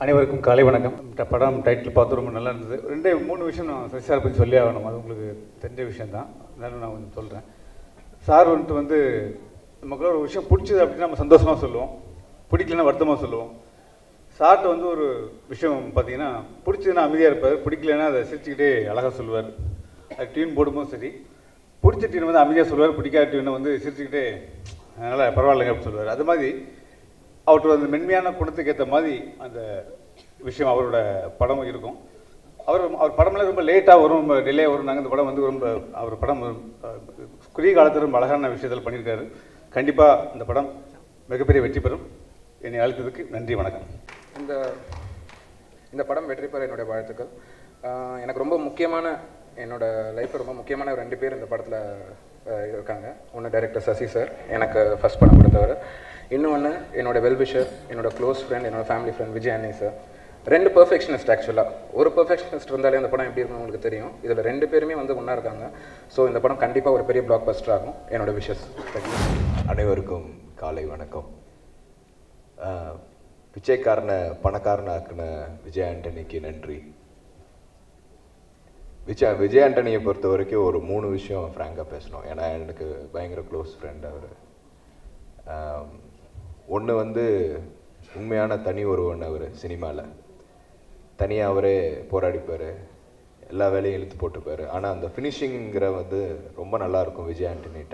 அனைவருக்கும் காலை வணக்கம் இந்த படம் டைட்டில் பார்த்து ரொம்ப நல்லா இருந்தது ரெண்டே மூணு விஷயம் நான் சசி சார் பற்றி சொல்லி ஆகணும் அது உங்களுக்கு தெரிஞ்ச விஷயம் தான் இருந்தாலும் நான் கொஞ்சம் சொல்கிறேன் சார் வந்துட்டு வந்து நமக்குள்ள ஒரு விஷயம் பிடிச்சது அப்படின்னா நம்ம சந்தோஷமாக சொல்லுவோம் பிடிக்கலன்னா வருத்தமாக சொல்லுவோம் சார்ட்ட வந்து ஒரு விஷயம் பார்த்தீங்கன்னா பிடிச்சதுன்னா அமைதியாக இருப்பார் பிடிக்கலன்னா அதை சிரிச்சுக்கிட்டே அழகாக சொல்லுவார் அது டியூன் போடும்போதும் சரி பிடிச்ச டியூன் வந்து அமைதியாக சொல்லுவார் பிடிக்காத டியூனை வந்து சிரிச்சுக்கிட்டே அதனால் பரவாயில்லைங்க அப்படின்னு சொல்லுவார் அது மாதிரி அவரோட அந்த மென்மையான குணத்துக்கு ஏற்ற மாதிரி அந்த விஷயம் அவரோட படம் இருக்கும் அவர் அவர் படம்லாம் ரொம்ப லேட்டாக வரும் ரொம்ப டிலே வரும் நாங்கள் இந்த படம் வந்து ரொம்ப அவர் படம் அஹ், குறுகிய காலத்தில் ரொம்ப அழகான விஷயத்தில் பண்ணியிருக்காரு கண்டிப்பாக இந்த படம் மிகப்பெரிய வெற்றி பெறும் என்னை அழைத்ததுக்கு நன்றி வணக்கம் இந்த இந்த படம் வெற்றி பெற என்னுடைய வாழ்த்துக்கள் ஆஹ் எனக்கு ரொம்ப முக்கியமான என்னோட லைஃப்பில் ரொம்ப முக்கியமான ரெண்டு பேர் இந்த படத்தில் இருக்காங்க ஒன்று டைரக்டர் சசி சார் எனக்கு ஃபர்ஸ்ட் படம் கொடுத்தவர் இன்னொன்று என்னோட வெல்விஷர் என்னோட க்ளோஸ் ஃப்ரெண்ட் என்னோட ஃபேமிலி ஃப்ரெண்ட் விஜய் அண்ணி சார் ரெண்டு பெர்ஃபெக்ஷனிஸ்ட் ஆக்சுவலாக ஒரு பெர்ஃபெக்ஷனிஸ்ட் இருந்தாலே அந்த படம் எப்படி இருக்கும்னு உங்களுக்கு தெரியும் இதில் ரெண்டு பேருமே வந்து ஒன்றா இருக்காங்க ஸோ இந்த படம் கண்டிப்பாக ஒரு பெரிய பிளாக் பஸ்டர் ஆகும் என்னோட விஷஸ் தேங்க்யூ அனைவருக்கும் காலை வணக்கம் ஆஹ், பிச்சைக்காரனை பணக்காரனை ஆக்கின விஜய் ஆண்டனிக்கு நன்றி விஜய் விஜய் ஆண்டனியை பொறுத்த வரைக்கும் ஒரு மூணு விஷயம் ஃப்ராங்காக பேசணும் ஏன்னா எனக்கு பயங்கர க்ளோஸ் ஃப்ரெண்ட் அவர் ஒன்று வந்து உண்மையான தனி ஒருவன் அவர் சினிமாவில் தனியாக அவரே போராடிப்பார் எல்லா வேலையும் இழுத்து போட்டுப்பார் ஆனால் அந்த ஃபினிஷிங்கிற வந்து ரொம்ப நல்லா இருக்கும் விஜய் ஆண்டனிகிட்ட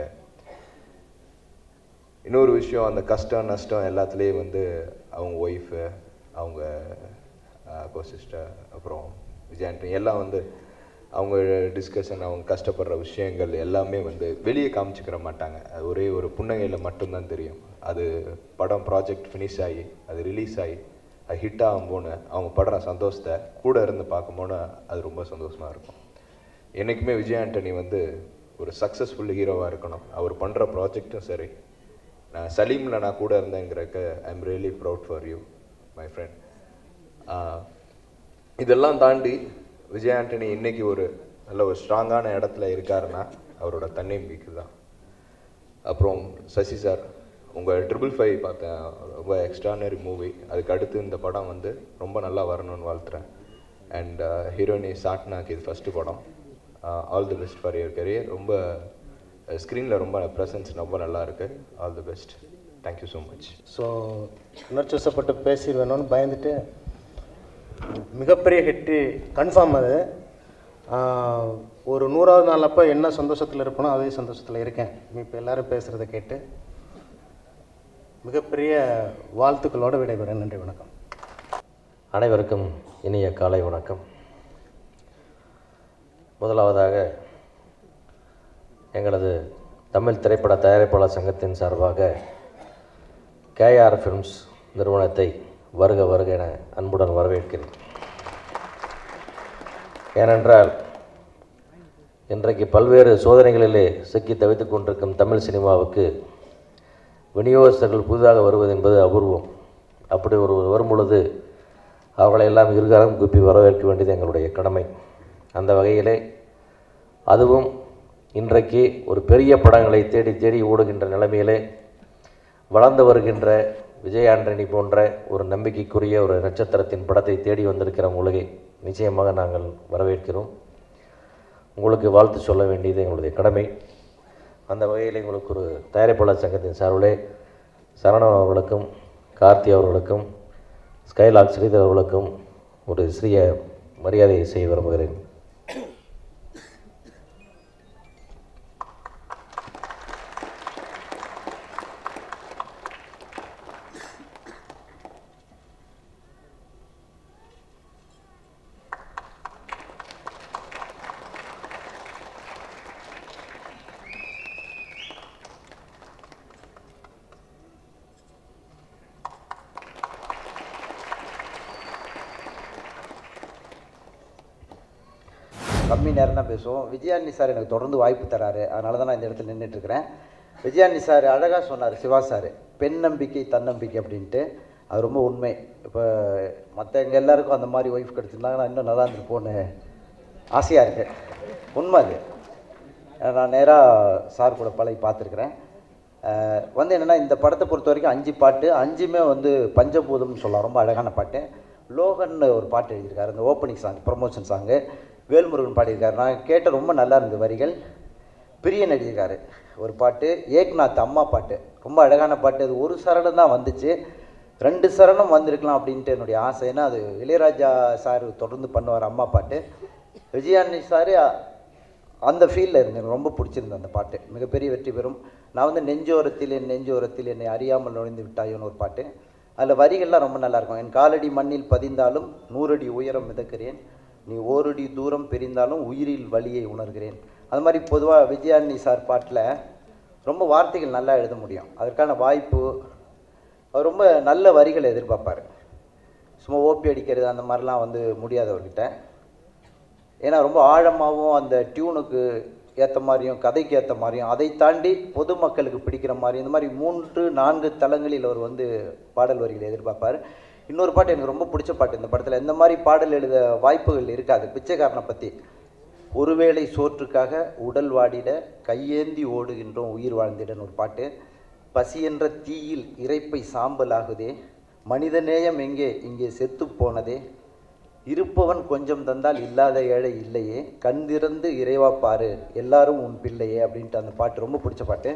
இன்னொரு விஷயம் அந்த கஷ்டம் நஷ்டம் எல்லாத்துலேயும் வந்து அவங்க ஒய்ஃபு அவங்க கோ சிஸ்டர் அப்புறம் விஜய் ஆண்டனி எல்லாம் வந்து அவங்க டிஸ்கஷன் அவங்க கஷ்டப்படுற விஷயங்கள் எல்லாமே வந்து வெளியே காமிச்சிக்கிற மாட்டாங்க அது ஒரே ஒரு புன்னகையில் மட்டும்தான் தெரியும் அது படம் ப்ராஜெக்ட் ஃபினிஷ் ஆகி அது ரிலீஸ் ஆகி அது ஹிட் ஆகும் போன அவங்க படுற சந்தோஷத்தை கூட இருந்து பார்க்கும்போது அது ரொம்ப சந்தோஷமாக இருக்கும் என்றைக்குமே விஜய் ஆண்டனி வந்து ஒரு சக்ஸஸ்ஃபுல் ஹீரோவாக இருக்கணும் அவர் பண்ணுற ப்ராஜெக்ட்டும் சரி நான் சலீமில் நான் கூட இருந்தேங்கிறக்க I am really proud for you my friend இதெல்லாம் தாண்டி விஜய் ஆண்டனி இன்னைக்கு ஒரு நல்ல ஒரு ஸ்ட்ராங்கான இடத்துல இருக்காருன்னா அவரோட தன்னம்பிக்கை தான் அப்புறம் சசி சார் உங்கள் ட்ரிபிள் ஃபைவ் பார்த்தேன் ரொம்ப எக்ஸ்ட்ரானரி மூவி அதுக்கு அடுத்து இந்த படம் வந்து ரொம்ப நல்லா வரணும்னு வாழ்த்துறேன் அண்ட் ஹீரோயினி சாட்னாக்கு இது ஃபஸ்ட்டு படம் all the best for your career ரொம்ப ஸ்க்ரீனில் ரொம்ப ப்ரெசன்ஸ் ரொம்ப நல்லா இருக்கு all the best thank you so much so உணர்ச்சிவசப்பட்டு பேசிடுவேணும்னு பயந்துட்டு மிகப்பெரிய ஹிட்டு கன்ஃபார்ம் அது ஆஹ், ஒரு நூறாவது நாள் அப்போ என்ன சந்தோஷத்தில் இருப்பனோ அதே சந்தோஷத்தில் இருக்கேன் இப்போ எல்லாரும் பேசுகிறத கேட்டு மிகப்பெரிய வாழ்த்துக்களோடு விடைபெறேன் நன்றி வணக்கம் அனைவருக்கும் இனிய காலை வணக்கம் முதலாவதாக எங்களது தமிழ் திரைப்பட தயாரிப்பாளர் சங்கத்தின் சார்பாக கேஆர் ஃபிலிம்ஸ் நிறுவனத்தை வருக வருக என அன்புடன் வரவேற்கிறேன் ஏனென்றால் இன்றைக்கு பல்வேறு சோதனைகளிலே சிக்கி தவித்துக் கொண்டிருக்கும் தமிழ் சினிமாவுக்கு விநியோகஸ்தர்கள் புதிதாக வருவது என்பது அபூர்வம் அப்படி ஒரு வரும் பொழுது அவர்களை எல்லாம் இருகாலம் குப்பி வரவேற்க வேண்டியது எங்களுடைய கடமை அந்த வகையிலே அதுவும் இன்றைக்கு ஒரு பெரிய படங்களை தேடி தேடி ஓடுகின்ற நிலைமையிலே வளர்ந்து வருகின்ற விஜய் ஆண்டனி போன்ற ஒரு நம்பிக்கைக்குரிய ஒரு நட்சத்திரத்தின் படத்தை தேடி வந்திருக்கிற உலகை நிச்சயமாக நாங்கள் வரவேற்கிறோம் உங்களுக்கு வாழ்த்து சொல்ல வேண்டியது எங்களுடைய கடமை அந்த வகையில் எங்களுக்கு ஒரு தயாரிப்பாளர் சங்கத்தின் சார்பிலே சரணன் அவர்களுக்கும் கார்த்தி அவர்களுக்கும் ஸ்கைலாக் ஸ்ரீதர் அவர்களுக்கும் ஒரு சிறிய மரியாதையை செய்ய விரும்புகிறேன் கம்மி நேரம் தான் பேசுவோம் விஜயானி சார் எனக்கு தொடர்ந்து வாய்ப்பு தராரு அதனால தான் நான் இந்த இடத்துல நின்றுட்டு இருக்கிறேன் விஜயானி சார் அழகாக சொன்னார் சிவா சார் பெண் நம்பிக்கை தன்னம்பிக்கை அப்படின்ட்டு அது ரொம்ப உண்மை இப்போ மற்ற எங்கள் எல்லாருக்கும் அந்த மாதிரி ஒய்ஃப் கிடச்சிருந்தாங்கன்னா இன்னும் நல்லா இருந்திருப்போன்னு ஆசையாக இருக்கு உண்மை அது நான் நேராக சார் கூட பழகி பார்த்துருக்குறேன் அஹ் வந்து என்னென்னா இந்த படத்தை பொறுத்த வரைக்கும் அஞ்சு பாட்டு அஞ்சுமே வந்து பஞ்சபூதம்னு சொல்லலாம் ரொம்ப அழகான பாட்டு லோகன்னு ஒரு பாட்டு எழுதியிருக்காரு அந்த opening song promotion song Velmurugan பாடியிருக்காரு நான் கேட்ட ரொம்ப நல்லா இருந்தது வரிகள் பிரியன் எழுதியிருக்காரு ஒரு பாட்டு ஏக்நாத் அம்மா பாட்டு ரொம்ப அழகான பாட்டு அது ஒரு சரணம் தான் வந்துச்சு ரெண்டு சரணம் வந்திருக்கலாம் அப்படின்ட்டு என்னுடைய ஆசை ஏன்னா அது இளையராஜா சார் தொடர்ந்து பண்ணுவார் அம்மா பாட்டு விஜயானி சார் அந்த ஃபீல்டில் இருந்து எனக்கு ரொம்ப பிடிச்சிருந்தது அந்த பாட்டு மிகப்பெரிய வெற்றி பெறும் நான் வந்து நெஞ்சோரத்தில் என் நெஞ்சோரத்தில் என்னை அறியாமல் நுழைந்து விட்டாயோன்னு ஒரு பாட்டு அதில் வரிகள்லாம் ரொம்ப நல்லா இருக்கும் என் காலடி மண்ணில் பதிந்தாலும் நூறடி உயரம் மிதக்கிறேன் நீ ஓரடி தூரம் பிரிந்தாலும் உயிரில் வலியை உணர்கிறேன் அது மாதிரி பொதுவாக விஜயானி சார் பாட்டில் ரொம்ப வார்த்தைகள் நல்லா எழுத முடியும் அதற்கான வாய்ப்பு அவர் ரொம்ப நல்ல வரிகளை எதிர்பார்ப்பார் சும்மா ஓப்பி அடிக்கிறது அந்த மாதிரிலாம் வந்து முடியாது அவர்கிட்ட ஏன்னா ரொம்ப ஆழமாகவும் அந்த டியூனுக்கு ஏற்ற மாதிரியும் கதைக்கு ஏற்ற மாதிரியும் அதை தாண்டி பொதுமக்களுக்கு பிடிக்கிற மாதிரி இந்த மாதிரி மூன்று நான்கு தளங்களில் அவர் வந்து பாடல் வரிகளை எதிர்பார்ப்பார் இன்னொரு பாட்டு எனக்கு ரொம்ப பிடிச்ச பாட்டு இந்த படத்தில் இந்த மாதிரி பாடல் எழுத வாய்ப்புகள் இருக்காது பிச்சைக்காரனை பற்றி ஒருவேளை சோற்றுக்காக உடல் வாடிட கையேந்தி ஓடுகின்றோம் உயிர் வாழ்ந்திடன்னு ஒரு பாட்டு பசி என்ற தீயில் இறைப்பை சாம்பலாகுதே மனிதநேயம் எங்கே இங்கே செத்து போனதே இருப்பவன் கொஞ்சம் தந்தால் இல்லாத ஏழை இல்லையே கண் திறந்து இறைவா பாரு எல்லாரும் உன் பிள்ளையே அப்படின்ட்டு அந்த பாட்டு ரொம்ப பிடிச்ச பாட்டு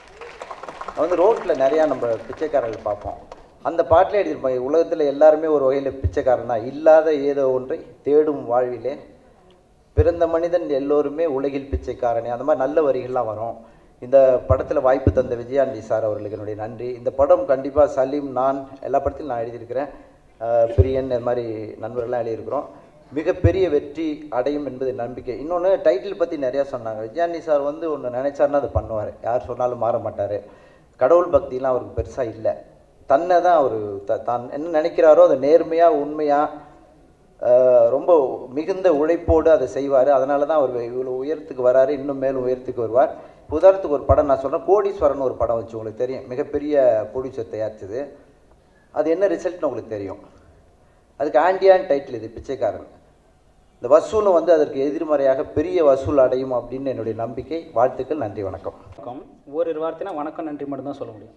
வந்து ரோட்டில் நிறையா நம்ம பிச்சைக்காரர்கள் பார்ப்போம் அந்த பாட்டில் எழுதியிருப்பாங்க உலகத்தில் எல்லாருமே ஒரு வகையில் பிச்சைக்காரன் தான் இல்லாத ஏதோ ஒன்றை தேடும் வாழ்விலே பிறந்த மனிதன் எல்லோருமே உலகில் பிச்சைக்காரனே அந்த மாதிரி நல்ல வரிகள்லாம் வரும் இந்த படத்தில் வாய்ப்பு தந்த விஜயாண்டி சார் அவர்களுக்கு என்னுடைய நன்றி இந்த படம் கண்டிப்பாக சலீம் நான் எல்லா படத்திலும் நான் எழுதியிருக்கிறேன் அஹ் பிரியன் இந்த மாதிரி நண்பர்கள்லாம் எழுதியிருக்கிறோம் மிகப்பெரிய வெற்றி அடையும் என்பது நம்பிக்கை இன்னொன்று டைட்டில் பற்றி நிறையா சொன்னாங்க விஜயாண்டி சார் வந்து ஒன்று நினைச்சாருன்னா அதை பண்ணுவார் யார் சொன்னாலும் மாற மாட்டார் கடவுள் பக்திலாம் அவருக்கு பெருசாக இல்லை தன்னை தான் அவர் த தான் என்ன நினைக்கிறாரோ அதை நேர்மையாக உண்மையாக ஆஹ் ரொம்ப மிகுந்த உழைப்போடு அதை செய்வார் அதனால தான் அவர் இவ்வளோ உயரத்துக்கு வராரு இன்னும் மேலும் உயரத்துக்கு வருவார் இப்ப உதாரணத்துக்கு ஒரு படம் நான் சொல்கிறேன் கோடீஸ்வரன் ஒரு படம் வச்சு உங்களுக்கு தெரியும் மிகப்பெரிய ப்ரொடியூசர் தயாரிச்சது அது என்ன ரிசல்ட்னு உங்களுக்கு தெரியும் அதுக்கு ஆண்டியான் டைட்டில் இது பிச்சைக்காரன் இந்த வசூலும் வந்து அதற்கு எதிர்மறையாக பெரிய வசூல் அடையும் அப்படின்னு என்னுடைய நம்பிக்கை வாழ்த்துக்கள் நன்றி வணக்கம் வணக்கம் ஓரிரு வார்த்தைனா வணக்கம் நன்றி மட்டும் தான் சொல்ல முடியும்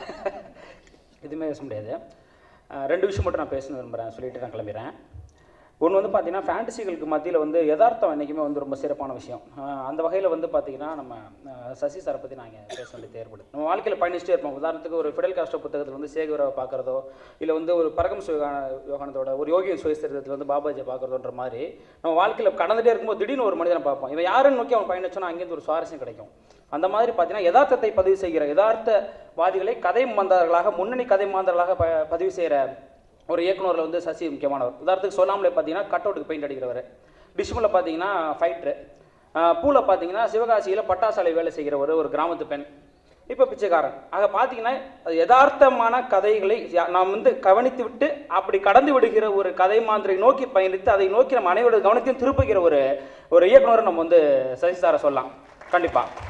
எதுவுமே பேச முடியாது அஹ் ரெண்டு விஷயம் மட்டும் நான் பேச விரும்புகிறேன் சொல்லிட்டு நான் கிளம்பிடுறேன் ஒன்று வந்து பார்த்தீங்கன்னா ஃபேண்டசிகளுக்கு மத்தியில் வந்து யதார்த்தம் என்றைக்குமே வந்து ரொம்ப சிறப்பான விஷயம் அஹ் அந்த வகையில் வந்து பார்த்தீங்கன்னா நம்ம அஹ் சசி சாரை பற்றி நாங்கள் பேச வேண்டியது ஏற்படுது நம்ம வாழ்க்கையில் பயணிச்சுட்டே இருப்போம் உதாரணத்துக்கு ஒரு ஃபிடல் காஸ்டோ புத்தகத்தில் வந்து சேகுவராவை பார்க்குறதோ இல்லை வந்து ஒரு பரகம் சுயோகான யோகானந்தோட ஒரு யோகியின் சுயசரிதத்தில் வந்து பாபாஜியை பார்க்குறதோன்ற மாதிரி நம்ம வாழ்க்கையில் கடந்துட்டே இருக்கும்போது திடீர்னு ஒரு மனிதனை பார்ப்போம் இவன் யாருன்னு நோக்கி அவன் பயணிச்சோன்னா அங்கேருந்து ஒரு சுவாரஸ்யம் கிடைக்கும் அந்த மாதிரி பார்த்தீங்கன்னா யதார்த்தத்தை பதிவு செய்கிற யதார்த்தவாதிகளை கதை மாந்தர்களாக முன்னணி கதை மாந்தர்களாக ப பதிவு செய்கிற ஒரு இயக்குனரில் வந்து சசி முக்கியமானவர் உதாரணத்துக்கு சொல்லாமலே பார்த்தீங்கன்னா கட் அவுட்டுக்கு பெயிண்ட் அடிக்கிறவர் டிஷ்மில் பார்த்தீங்கன்னா ஃபைட்ரு பூவில் பார்த்தீங்கன்னா சிவகாசியில் பட்டாசாலை வேலை செய்கிற ஒரு ஒரு கிராமத்து பெண் இப்போ பிச்சைக்காரன் ஆக பார்த்தீங்கன்னா அது யதார்த்தமான கதைகளை யா- நாம் வந்து கவனித்து விட்டு அப்படி கடந்து விடுகிற ஒரு கதை மாந்திரை நோக்கி பயணித்து அதை நோக்கி நம்ம அனைவரது கவனத்தையும் திருப்புகிற ஒரு ஒரு இயக்குனரை நம்ம வந்து சசி சாரை சொல்லலாம் கண்டிப்பாக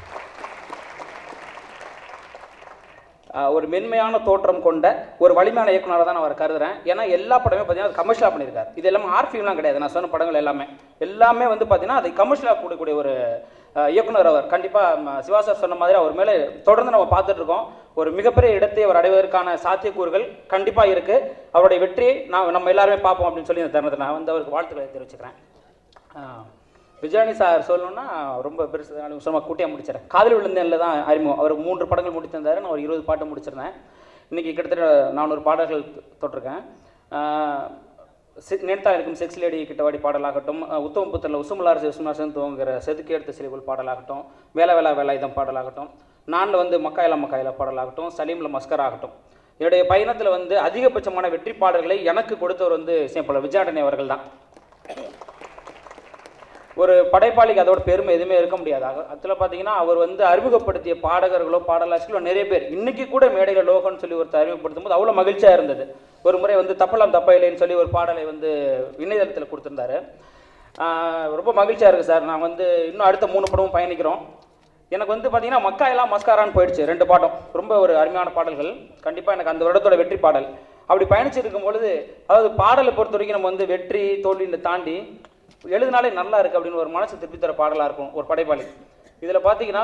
ஆஹ் ஒரு மென்மையான தோற்றம் கொண்ட ஒரு வலிமையான இயக்குனராக தான் நான் அவர் கருதுறேன் ஏன்னா எல்லா படமே பார்த்தீங்கன்னா கமர்ஷியலாக பண்ணியிருக்காரு இது எல்லாமே ஆர்ட் ஃபிலிம்லாம் கிடையாது நான் சொன்ன படங்கள் எல்லாமே எல்லாமே வந்து பார்த்தீங்கன்னா அதை கமர்ஷியலாக கூடக்கூடிய ஒரு ஆஹ் இயக்குனர் அவர் கண்டிப்பாக சிவா சார் சொன்ன மாதிரி அவர் மேலே தொடர்ந்து நம்ம பார்த்துட்டு இருக்கோம் ஒரு மிகப்பெரிய இடத்தை அவர் அடைவதற்கான சாத்தியக்கூறுகள் கண்டிப்பாக இருக்குது அவருடைய வெற்றியை நான் நம்ம எல்லாருமே பார்ப்போம் அப்படின்னு சொல்லி இந்த தருணத்தை நான் வந்து அவருக்கு வாழ்த்துக்களை தெரிவிச்சுக்கிறேன் ஆஹ் விஜயானி சார் சொல்லணும்னா ரொம்ப பெருசு சும்மா கூட்டியாக முடிச்சிடறேன் காதல் விழுந்தேன்ல தான் அறிமுகம் அவர் மூன்று படங்கள் முடித்திருந்தாரு நான் ஒரு இருபது பாட்டு முடிச்சிருந்தேன் இன்றைக்கி கிட்டத்தட்ட நானூறு பாடல்கள் தொட்டிருக்கேன் ஆஹ் செ- நேர்த்தா இருக்கும் செக்ஸ் லேடி கிட்டவாடி பாடலாகட்டும் அஹ் உத்தம புத்தரில் உசுமலார் உசுமலாசன் துவங்குற செதுக்கி எடுத்த சிலைகள் பாடலாகட்டும் வேலை வேலை வேலாயுதம் பாடலாகட்டும் நானில் வந்து மக்காயில மக்காயில பாடலாகட்டும் சலீமில் மஸ்கர் ஆகட்டும் என்னுடைய பயணத்தில் வந்து அதிகபட்சமான வெற்றி பாடல்களை எனக்கு கொடுத்தவர் வந்து சேப்பல விஜயாண்டனி அவர்கள் தான் ஒரு படைப்பாளிக்கு அதோட பெருமை எதுவுமே இருக்க முடியாது அக- அதில் பார்த்தீங்கன்னா அவர் வந்து அறிமுகப்படுத்திய பாடகர்களோ பாடலாசிகளோ நிறைய பேர் இன்னைக்கு கூட மேடையில் லோகன்னு சொல்லி ஒருத்தர் அறிமுகப்படுத்தும் போது அவ்வளோ மகிழ்ச்சியாக இருந்தது ஒரு முறை வந்து தப்பலாம் தப்ப இல்லைன்னு சொல்லி ஒரு பாடலை வந்து இணையதளத்தில் கொடுத்துருந்தாரு ஆஹ் ரொம்ப மகிழ்ச்சியாக இருக்குது சார் நான் வந்து இன்னும் அடுத்த மூணு படமும் பயணிக்கிறோம் எனக்கு வந்து பார்த்தீங்கன்னா மக்கா எல்லாம் மஸ்காரான்னு போயிடுச்சு ரெண்டு பாட்டம் ரொம்ப ஒரு அருமையான பாடல்கள் கண்டிப்பாக எனக்கு அந்த வருடத்தோட வெற்றி பாடல் அப்படி பயணிச்சிருக்கும் பொழுது அதாவது பாடலை பொறுத்த வரைக்கும் நம்ம வந்து வெற்றி தோல்வின்னு தாண்டி எழுதினாலே நல்லா இருக்கு அப்படின்னு ஒரு மனசு திருப்பி தர பாடலாக இருக்கும் ஒரு படைப்பாளி இதில் பார்த்தீங்கன்னா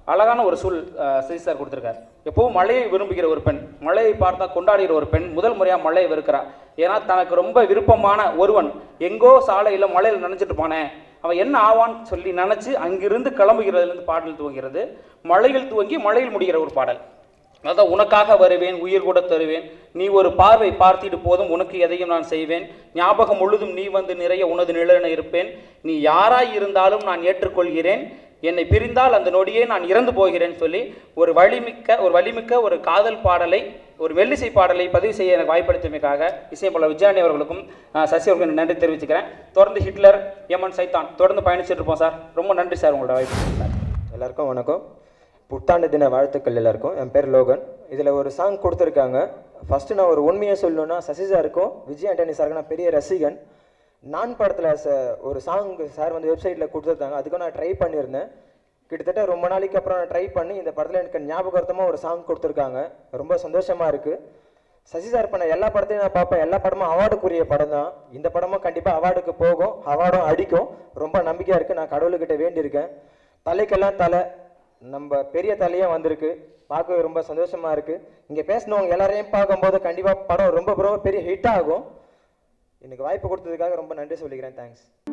அழகான ஒரு சொல் அஹ், சசி சார் கொடுத்துருக்காரு எப்பவும் மழையை விரும்புகிற ஒரு பெண் மழையை பார்த்தா கொண்டாடுகிற ஒரு பெண் முதல் முறையாக மழையை வெறுக்கிறா ஏன்னா தனக்கு ரொம்ப விருப்பமான ஒருவன் எங்கோ சாலையில் மழையில் நனைஞ்சிட்டு போனேன் அவன் என்ன ஆவான்னு சொல்லி நினச்சி அங்கிருந்து கிளம்புகிறதுலேருந்து பாடல் துவங்கிறது மழையில் துவங்கி மழையில் முடிகிற ஒரு பாடல் அதான் உனக்காக வருவேன் உயிர் கூட தருவேன் நீ ஒரு பார்வை பார்த்திட்டு போதும் உனக்கு எதையும் நான் செய்வேன் ஞாபகம் முழுதும் நீ வந்து நிறைய உனது நிழலென இருப்பேன் நீ யாராய் இருந்தாலும் நான் ஏற்றுக்கொள்கிறேன் என்னை பிரிந்தால் அந்த நொடியே நான் இறந்து போகிறேன் சொல்லி ஒரு வலிமிக்க ஒரு வலிமிக்க ஒரு காதல் பாடலை ஒரு மெல்லிசை பாடலை பதிவு செய்ய எனக்கு வாய்ப்படுத்தியமைக்காக இசையமைப்பாளர் விஜயானி அவர்களுக்கும் அஹ், சசி அவர்களுக்கும் நன்றி தெரிவிச்சுக்கிறேன் தொடர்ந்து ஹிட்லர் எமன் சைத்தான் தொடர்ந்து பயணிச்சுட்டு இருப்போம் சார் ரொம்ப நன்றி சார் உங்களோட வாய்ப்பு எல்லாருக்கும் வணக்கம் புத்தாண்டு தின வாழ்த்துக்கள் எல்லாருக்கும் என் பேர் லோகன் இதில் ஒரு சாங் கொடுத்துருக்காங்க ஃபஸ்ட்டு நான் ஒரு உண்மையை சொல்லணும்னா சசி சாருக்கும் விஜய் ஆண்டனி சாருக்கு நான் பெரிய ரசிகன் நான் படத்தில் ச ஒரு சாங் சார் வந்து வெப்சைட்டில் கொடுத்துருந்தாங்க அதுக்கும் நான் ட்ரை பண்ணியிருந்தேன் கிட்டத்தட்ட ரொம்ப நாளைக்கு அப்புறம் நான் ட்ரை பண்ணி இந்த படத்தில் எனக்கு ஞாபகார்த்தமாக ஒரு சாங் கொடுத்துருக்காங்க ரொம்ப சந்தோஷமாக இருக்குது சசி சார் பண்ண எல்லா படத்தையும் நான் பார்ப்பேன் எல்லா படமும் அவார்டுக்குரிய படம் தான் இந்த படமும் கண்டிப்பாக அவார்டுக்கு போகும் அவார்டும் அடிக்கும் ரொம்ப நம்பிக்கையாக இருக்குது நான் கடவுள்கிட்ட வேண்டியிருக்கேன் தலைக்கெல்லாம் தலை நம்ம பெரிய தலையாக வந்திருக்கு பார்க்கவே ரொம்ப சந்தோஷமாக இருக்குது இங்கே பேசினவங்க எல்லாரையும் பார்க்கும்போது கண்டிப்பாக படம் ரொம்ப ரொம்ப பெரிய ஹிட் ஆகும் எனக்கு வாய்ப்பு கொடுத்ததுக்காக ரொம்ப நன்றி சொல்லிக்கிறேன் தேங்க்ஸ்